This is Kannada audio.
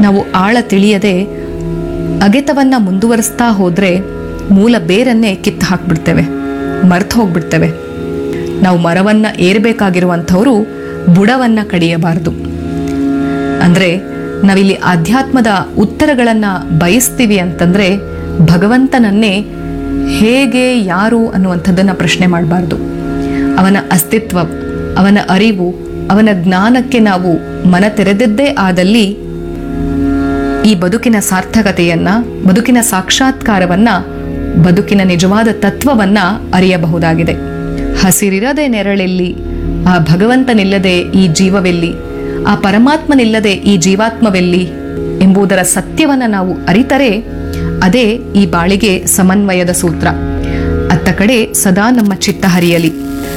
ನಾವು ಆಳ ತಿಳಿಯದೆ ಅಗೆತವನ್ನ ಮುಂದುವರಿಸ್ತಾ ಹೋದ್ರೆ ಮೂಲ ಬೇರನ್ನೇ ಕಿತ್ತು ಹಾಕ್ಬಿಡ್ತೇವೆ ಮರ್ತು ಹೋಗ್ಬಿಡ್ತೇವೆ ನಾವು ಮರವನ್ನ ಏರ್ಬೇಕಾಗಿರುವಂಥವರು ಬುಡವನ್ನ ಕಡಿಯಬಾರದು ಅಂದ್ರೆ ನಾವಿಲ್ಲಿ ಆಧ್ಯಾತ್ಮದ ಉತ್ತರಗಳನ್ನ ಬಯಸ್ತೀವಿ ಅಂತಂದ್ರೆ ಭಗವಂತನನ್ನೇ ಹೇಗೆ ಯಾರು ಅನ್ನುವಂಥದ್ದನ್ನ ಪ್ರಶ್ನೆ ಮಾಡಬಾರ್ದು ಅವನ ಅಸ್ತಿತ್ವ ಅವನ ಅರಿವು ಅವನ ಜ್ಞಾನಕ್ಕೆ ನಾವು ಮನ ತೆರೆದಿದ್ದೇ ಆದಲ್ಲಿ ಈ ಬದುಕಿನ ಸಾರ್ಥಕತೆಯನ್ನ ಬದುಕಿನ ಸಾಕ್ಷಾತ್ಕಾರವನ್ನ ಬದುಕಿನ ನಿಜವಾದ ತತ್ವವನ್ನ ಅರಿಯಬಹುದಾಗಿದೆ ಹಸಿರಿರದೆ ನೆರಳೆಲ್ಲಿ ಆ ಭಗವಂತನಿಲ್ಲದೆ ಈ ಜೀವವೆಲ್ಲಿ ಆ ಪರಮಾತ್ಮನಿಲ್ಲದೆ ಈ ಜೀವಾತ್ಮವೆಲ್ಲಿ ಎಂಬುದರ ಸತ್ಯವನ್ನ ನಾವು ಅರಿತರೆ ಅದೇ ಈ ಬಾಳಿಗೆ ಸಮನ್ವಯದ ಸೂತ್ರ ಅತ್ತ ಕಡೆ ಸದಾ ನಮ್ಮ ಚಿತ್ತ ಹರಿಯಲಿ